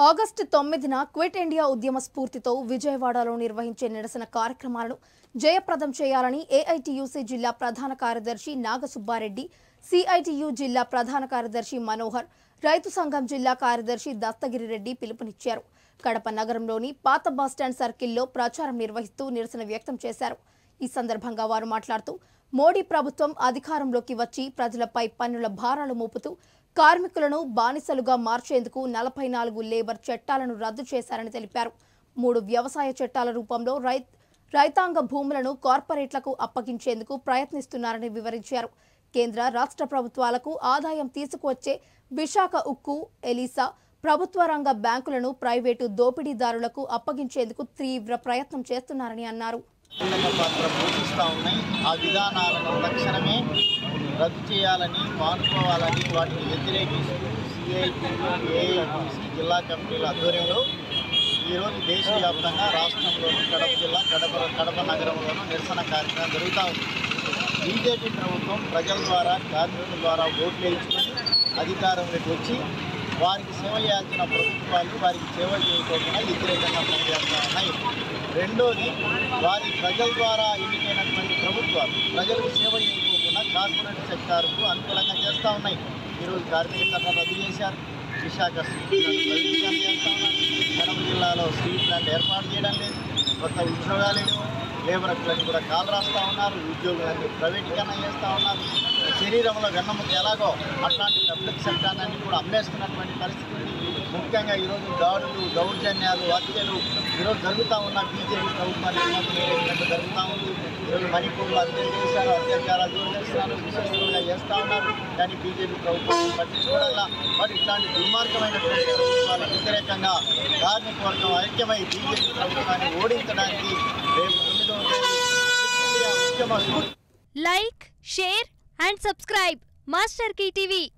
August తొమ్మిదిన quit India ఉద్యమ స్ఫూర్తితో విజయవాడలో నిర్వహించే నిరసన కార్యక్రమాలను జయప్రదం చేయాలని ఏఐటియుసి జిల్లా ప్రధాన కార్యదర్శి నాగసుబ్బారెడ్డి సిఐటియు జిల్లా ప్రధాన కార్యదర్శి మనోహర్ రైతు సంఘం జిల్లా కార్యదర్శి దస్తగిరి రెడ్డి పిలుపునిచ్చారు కడప నగరంలోని పాత బస్టాండ్ సర్కిల్లో ప్రచారం నిర్వహిస్తూ నిరసన వ్యక్తం చేశారు ఈ సందర్భంగా వారు మాట్లాడుతూ మోడీ ప్రభుత్వం అధికారంలోకి వచ్చి ప్రజలపై పన్నుల భారాలు మోపుతూ కార్మికులను బానిసలుగా మార్చేందుకు నలభై నాలుగు లేబర్ చట్టాలను రద్దు చేశారని తెలిపారు మూడు వ్యవసాయ చట్టాల రూపంలో రై రైతాంగ భూములను కార్పొరేట్లకు అప్పగించేందుకు ప్రయత్నిస్తున్నారని వివరించారు కేంద్ర రాష్ట్ర ప్రభుత్వాలకు ఆదాయం తీసుకువచ్చే విశాఖ ఉక్కు ఎలీసా ప్రభుత్వ రంగ బ్యాంకులను ప్రైవేటు దోపిడీదారులకు అప్పగించేందుకు తీవ్ర ప్రయత్నం చేస్తున్నారని అన్నారు కీలక పాత్ర పోషిస్తూ ఉన్నాయి ఆ విధానాలను తక్షణమే రద్దు చేయాలని మానుకోవాలని వాటిని వ్యతిరేకిస్తూ సిఐటియు ఏఐటిసి జిల్లా కమిటీల ఆధ్వర్యంలో ఈరోజు దేశవ్యాప్తంగా రాష్ట్రంలోని కడప జిల్లా కడప కడప నగరంలోనూ నిరసన కార్యక్రమం జరుగుతూ ఉంది బీజేపీ ప్రభుత్వం ప్రజల ద్వారా కార్మికుల ద్వారా ఓట్లు వేయించుకొని అధికారంలోకి వచ్చి వారికి సేవ చేయాల్సిన ప్రభుత్వాలు వారికి సేవ చేయకోకుండా వ్యతిరేకంగా పనిచేస్తూ ఉన్నాయి రెండోది వారి ప్రజల ద్వారా ఎన్నికైనటువంటి ప్రభుత్వాలు ప్రజలకు సేవ చేయకోకుండా కార్పొరేట్ సెక్టార్కు అనుకూలంగా చేస్తూ ఉన్నాయి ఈరోజు కార్మిక చట్టం రద్దు చేశారు విశాఖ స్టీల్ ప్లాంట్ ప్రైవేటీకరణ చేస్తూ ఉన్నారు కడప జిల్లాలో స్టీల్ ప్లాంట్ ఏర్పాటు చేయడం లేదు కొత్త ఉద్యోగాలు లేవు లేబర్లను కూడా కాలు రాస్తూ ఉన్నారు ఉద్యోగులన్నీ ప్రైవేటీకరణ చేస్తూ ఉన్నారు శరీరంలో వెన్నముక ఎలాగో అట్లాంటి పబ్లిక్ సెక్టార్ని కూడా అమ్మేస్తున్నటువంటి పరిస్థితి ఉంది ముఖ్యంగా ఈరోజు దాడులు దౌర్జన్యాలు హత్యలు ఈరోజు జరుగుతూ ఉన్న బీజేపీ ప్రభుత్వాన్ని ఏమాత్రం చేయలేనట్టు జరుగుతూ ఉంది ఈరోజు మణిపూర్లో హత్యలు చేశారు అత్యాచారాలు చేస్తున్నారు విశేషంగా చేస్తూ ఉన్నారు కానీ బీజేపీ ప్రభుత్వం పట్టించుకోవడంలా మరి ఇట్లాంటి దుర్మార్గమైనటువంటి ప్రభుత్వాలకు వ్యతిరేకంగా కార్మిక వర్గం ఐక్యమై బీజేపీ ప్రభుత్వాన్ని ఓడించడానికి రేపు తొమ్మిదవ తేదీ ఉద్యమ like share and subscribe master TV